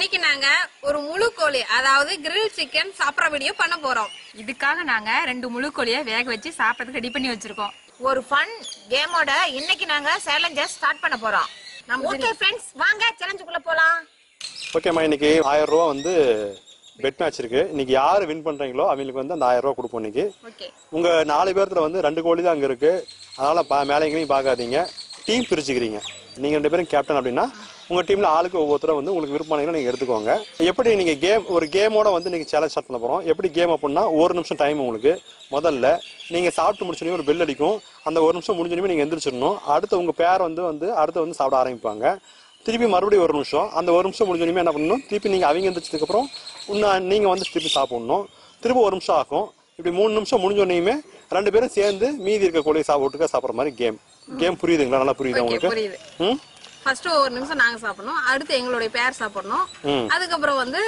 இன்னைக்கு நாங்க ஒரு முழு கோழி அதாவது கிரில் சிக்கன் சாப்பிட்ற வீடியோ பண்ண போறோம் இதுக்காக நாங்க ரெண்டு முழு கோழியை வேக வச்சு சாப்பிடறதுக்கு ரெடி பண்ணி வச்சிருக்கோம் ஒரு ஃபன் கேமோட இன்னைக்கு நாங்க சேலஞ்ச ஸ்டார்ட் பண்ண போறோம் ஓகே ஃப்ரெண்ட்ஸ் வாங்க சேலஞ்சுக்குள்ள போலாம் ஓகேம்மா இன்னைக்கு ஆயிரம் ரூபா வந்து பெட் மேட்ச் இருக்கு இன்னைக்கு யார் வின் பண்றீங்களோ அவங்களுக்கு வந்து அந்த ஆயிரம் ரூபா கொடுப்போம் இன்னைக்கு ஓகே உங்க நாலு பேர்த்துல வந்து ரெண்டு கோழி தான் அங்க இருக்கு அதனால பா மேலே எங்கேயும் பார்க்காதீங்க டீம் பிரிச்சுக்கிறீங்க நீங்க ரெண்டு பேரும் கேப்டன் அப்படின்னா உங்க டீம்ல ஆளுக்கு ஒவ்வொருத்தரும் வந்து உங்களுக்கு விருப்பமானீங்கன்னா நீங்க எடுத்துக்கோங்க எப்படி நீங்க கேம் ஒரு கேமோட வந்து நீங்க சேலஞ்ச் ஸ்டார்ட் பண்ண போறோம் எப்படி கேம் அப்படின்னா ஒரு நிமிஷம் டைம் உங்களுக்கு முதல்ல நீங்க சாப்பிட்டு முடிச்சோடனே ஒரு பெல் அடிக்கும் அந்த ஒரு நிமிஷம் முடிஞ்சோடனே நீங்க எந்திரிச்சிடணும் அடுத்து உங்க பேர் வந்து வந்து அடுத்து வந்து சாப்பிட ஆரம்பிப்பாங்க திருப்பி மறுபடியும் ஒரு நிமிஷம் அந்த ஒரு நிமிஷம் முடிஞ்சோடனே என்ன பண்ணணும் திருப்பி நீங்க அவங்க எந்திரிச்சதுக்கு அப்புறம் இன்னும் நீங்க வந்து திருப்பி சாப்பிடணும் திருப்பி ஒரு நிமிஷம் ஆகும் இப்படி மூணு நிமிஷம் முடிஞ்சோடனேயுமே ரெண்டு பேரும் சேர்ந்து மீதி இருக்க கோழியை சாப்பிட்டுக்க சாப்பிட்ற மாதிரி கேம் கேம் புரியுதுங்களா நல்லா புரியுதா ஓகே உங்களுக்கு புரியுது ம் ஃபர்ஸ்ட் ஒரு நிமிஷம் நாங்க சாப்பிடணும் அடுத்து எங்களுடைய பேர் சாப்பிடணும் ம். அதுக்கப்புறம் வந்து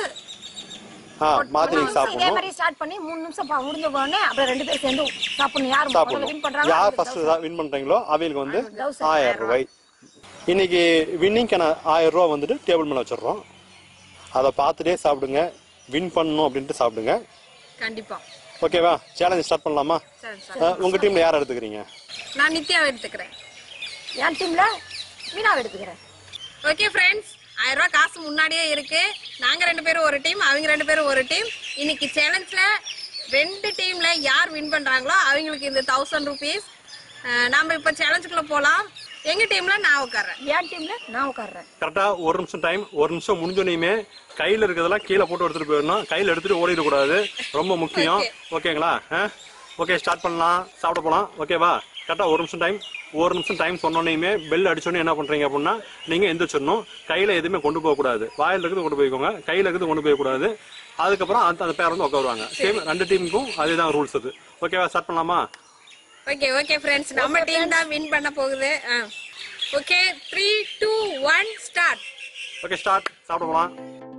ஆ மாத்தி நீங்க இதே சாப்பிடணும் மாதிரி ஸ்டார்ட் பண்ணி மூணு நிமிஷம் பா- முடிஞ்ச உடனே அப்புறம் ரெண்டு பேரும் சேர்ந்து சாப்பிடணும் யார் முதல்ல வின் சாப்பிடணும் பண்றாங்க யார் ஃபர்ஸ்ட் வின் பண்றீங்களோ அவங்களுக்கு வந்து Blouse ஆயிரம் ரூபாய் இன்னைக்கு வின்னிங்க்கான ஆயிரம் ரூபாய் வந்துட்டு டேபிள் மேல வச்சிடுறோம் அதை பார்த்துட்டே சாப்பிடுங்க வின் பண்ணணும் அப்படின்ட்டு சாப்பிடுங்க கண்டிப்பா ஓகேவா சேலஞ்ச் ஸ்டார்ட் பண்ணலாமா சரி சரி ஆ, உங்க டீம்ல யார் எடுத்துக்கிறீங்க நான் நித்யாவை எடுத்துக்கிறேன் என் டீம்ல மீனாவை எடுத்துக்கிறேன் ஓகே ஃப்ரெண்ட்ஸ் ஆயிரம் ரூபாய் காசு முன்னாடியே இருக்கு நாங்க ரெண்டு பேரும் ஒரு டீம் அவங்க ரெண்டு பேரும் ஒரு டீம் இன்னைக்கு சேலஞ்ச்ல ரெண்டு டீம்ல யார் வின் பண்றாங்களோ அவங்களுக்கு இந்த தௌசண்ட் ருபீஸ் நாம இப்ப சேலஞ்சுக்குள்ள போலாம் எங்க டீம்ல நான் உட்கார்றேன் என் டீம்ல நான் உட்கார்றேன் கரெக்டா ஒரு நிமிஷம் டைம் ஒரு நிமிஷம் முடிஞ்சோனையுமே கையில இருக்கிறதெல்லாம் கீழே போட்டு எடுத்துட்டு போயிடணும் கையில எடுத்துட்டு ஓடிடக்கூடாது ரொம்ப முக்கியம் ஓகேங்களா ஓகே ஸ்டார்ட் பண்ணலாம் சாப்பிட போலாம் ஓகேவா கரெக்டா ஒரு நிமிஷம் டைம் ஒரு நிமிஷம் டைம் சொன்னோனையுமே பெல் அடிச்சோன்னே என்ன பண்றீங்க அப்படின்னா நீங்க எந்திரிச்சிடணும் கையில எதுவுமே கொண்டு போக கூடாது வாயில இருக்கிறது கொண்டு போய்க்கோங்க கையில இருக்கிறது கொண்டு போக கூடாது அதுக்கப்புறம் அந்த அந்த பேர் வந்து உட்காருவாங்க சேம் ரெண்டு டீமுக்கும் அதுதான் ரூல்ஸ் அது ஓகேவா ஸ்டார்ட் பண்ணலாமா ஓகே ஓகே ஃப்ரெண்ட்ஸ் நம்ம டீம் தான் வின் பண்ண போகுது okay three two one start okay start சாப்பிட போலாம்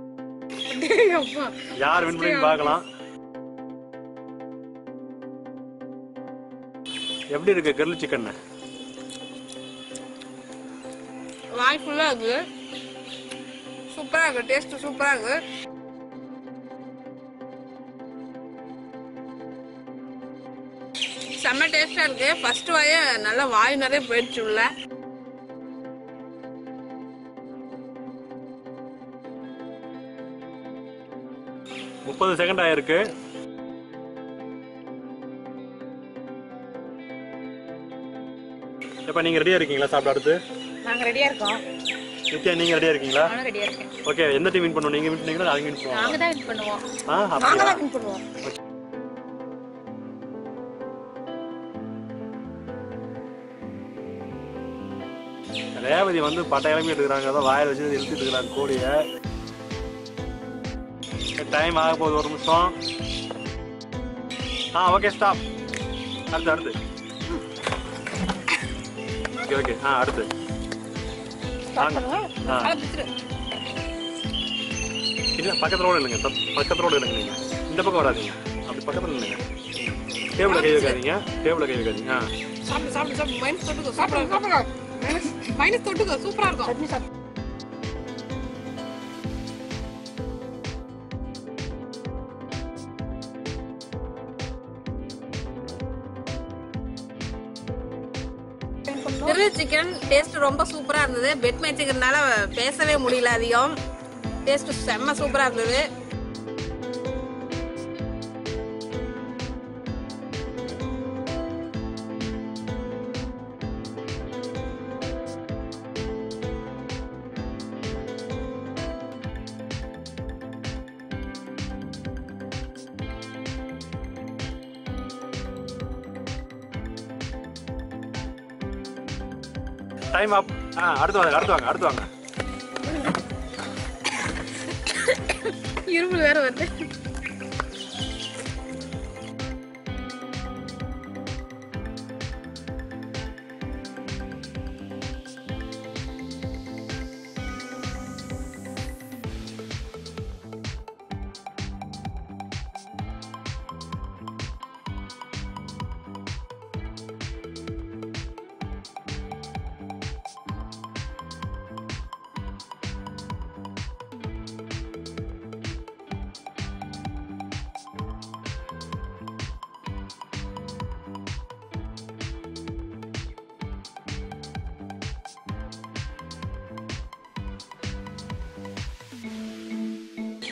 யார் வின் பண்ணி பார்க்கலாம் எப்படி இருக்கு கிரில் சிக்கன் வாய் ஃபுல்லா இருக்கு சூப்பரா இருக்கு டேஸ்ட் சூப்பரா இருக்கு செம்ம டேஸ்டா இருக்கு ஃபர்ஸ்ட் வாயே நல்லா வாய் நிறைய போயிடுச்சு உள்ள முப்பது செகண்ட் ஆயிருக்கு இப்ப நீங்க ரெடியா இருக்கீங்களா சாப்பிட அடுத்து நாங்க ரெடியா இருக்கோம் நித்யா நீங்க ரெடியா இருக்கீங்களா நானும் ரெடியா இருக்கேன் ஓகே எந்த டீம் வின் பண்ணுவோம் நீங்க வின் பண்ணீங்களா அவங்க வின் பண்ணுவாங்க நாங்க தான் வின் பண்ணுவோம் ஆ நாங்க அப்படியா தான் வின் பண்ணுவோம் ரேவதி வந்து பட்டை கிளம்பி எடுக்கிறாங்க அதான் வாயில வச்சு இழுத்துட்டு இருக்கிறாங்க கோழிய டைம் ஆக போகுது ஒரு நிமிஷம் ஆ ஓகே ஸ்டாப் அடுத்து அடுத்து ஓகே ஓகே ஆ அடுத்து வாங்க. ஆ இல்ல பக்கத்துல ரோடு இல்லைங்க பக்கத்துல ரோடு இல்லைங்க நீங்க இந்த பக்கம் வராதீங்க அப்படி பக்கத்துல இல்லைங்க டேபிள கை வைக்காதீங்க டேபிள கை வைக்காதீங்க ஆ சாப்பிடு சாப்பிடு சாப்பிடு மைனஸ் தொட்டுக்கோ சூப்பரா இருக்கும் மைனஸ் தொட்டுக்கோ சூப்பரா இருக்கும் சட்னி சாப்பிட்டு கிரில் சிக்கன் டேஸ்ட் ரொம்ப சூப்பரா இருந்தது பெட் மேட்சுங்கிறதுனால பேசவே முடியல அதிகம் டேஸ்ட் செம்ம சூப்பரா இருந்தது டைம் அப் ஆ அடுத்து வாங்க அடுத்து வாங்க அடுத்து வாங்க இருமல் வேற வருது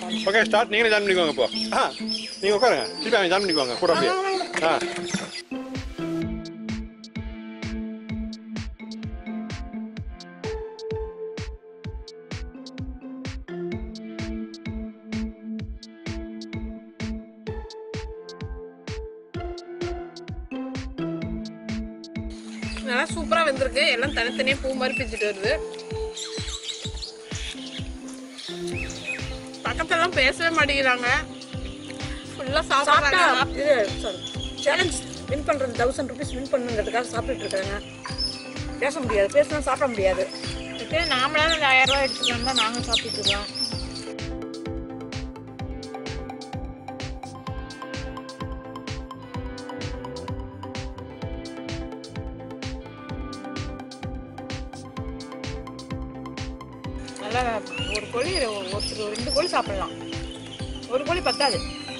ஓகே ஸ்டார்ட் நீங்களே ஜாயின் பண்ணிக்கோங்க இப்போ ஆ நீங்கள் உட்காருங்க திருப்பி அவங்க ஜாயின் பண்ணிக்கோங்க கூட அப்படியே ஆ நல்லா சூப்பரா வந்திருக்கு எல்லாம் தனித்தனியா பூ மாதிரி பிச்சுட்டு வருது பக்கத்துல எல்லாம் பேசவே மாட்டேங்கிறாங்க ஃபுல்லா சாப்பிட்டா சாப்பிடுறாங்க இது சாரி சேலஞ்ச் வின் பண்றது தௌசண்ட் ருபீஸ் வின் பண்ணுங்கிறதுக்காக சாப்பிட்டுட்டு இருக்காங்க பேச முடியாது பேசினா சாப்பிட முடியாது இதுக்கு நாமளால அந்த ஆயிரம் ரூபாய் எடுத்துக்கலாம் தான் நாங்க சாப்பிட்டு இருக்கோம் நல்லா ஒரு கோழி ஒருத்தர் ரெண்டு கோழி சாப்பிடலாம் ஒரு கோழி பத்தாது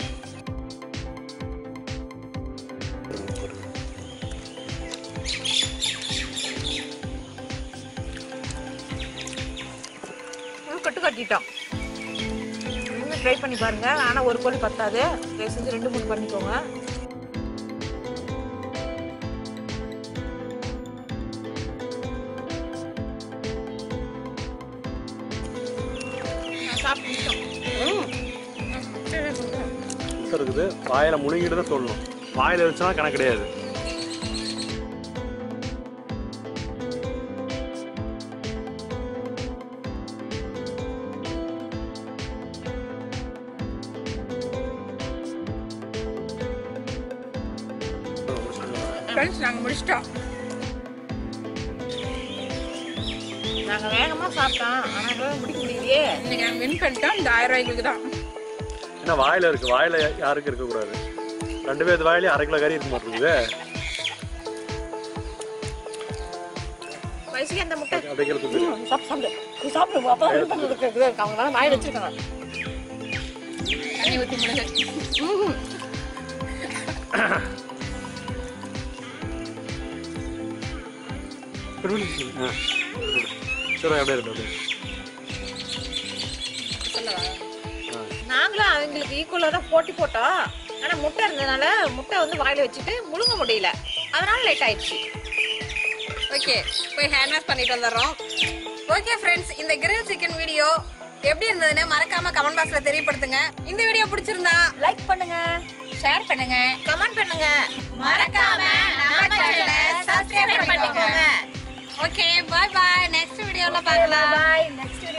முழு கட்டு கட்டிட்டோம் நீங்களும் ட்ரை பண்ணி பாருங்க ஆனா ஒரு கோழி பத்தாது தயவு செஞ்சு ரெண்டு மூணு பண்ணிக்கோங்க நான் சாப்பிட்டு இருக்குது வாயில முழுங்கிட்டு தான் சொல்லணும் வாயில இருந்துச்சுன்னா கணக்கு கிடையாது ஃப்ரெண்ட்ஸ் நாங்க முடிச்சிட்டோம் நாங்க வேகமா சாப்பிட்டோம் ஆனா எங்களால முடிக்க முடியலையே இன்னைக்கு நாங்க வின் பண்ணிட்டோம் இந்த ஆயிரம் ரூபாய்க்கு தான் ஏன்னா வாயில இருக்கு வாயில யாருக்கு இருக்கக்கூடாது ரெண்டு பேர் வாயிலே அரை கிலோ கறி இருக்க மாட்டேங்குது வயசுக்கு அந்த முட்டை அப்படிங்கிறது சாப்பிட்டு சாப்பிடு நீ சாப்பிடு அப்பதான் வின் பண்றதுக்கு இருக்குது இருக்கு அவங்க வாய் வச்சிருக்காங்க தண்ணி ஊற்றி முடிஞ்சு ஆ. சரி அப்படியே இருக்கு அப்படியே நாங்களும் அவங்களுக்கு ஈக்குவலா தான் போட்டி போட்டோம் ஆனா முட்டை இருந்ததுனால முட்டை வந்து வாயில வச்சுட்டு முழுங்க முடியல அதனால லேட் ஆயிடுச்சு ஓகே போய் ஹேண்ட் வாஷ் பண்ணிட்டு வந்துடுறோம் ஓகே ஃப்ரெண்ட்ஸ் இந்த கிரில் சிக்கன் வீடியோ எப்படி இருந்ததுன்னு மறக்காம கமெண்ட் பாக்ஸ்ல தெரியப்படுத்துங்க இந்த வீடியோ பிடிச்சிருந்தா லைக் பண்ணுங்க ஷேர் பண்ணுங்க கமெண்ட் பண்ணுங்க மறக்காம நம்ம சேனலை சப்ஸ்கிரைப் பண்ணிக்கோங்க ஓகே பாய் பாய் நெக்ஸ்ட் வீடியோல பார்க்கலாம் பாய் நெக்ஸ்ட்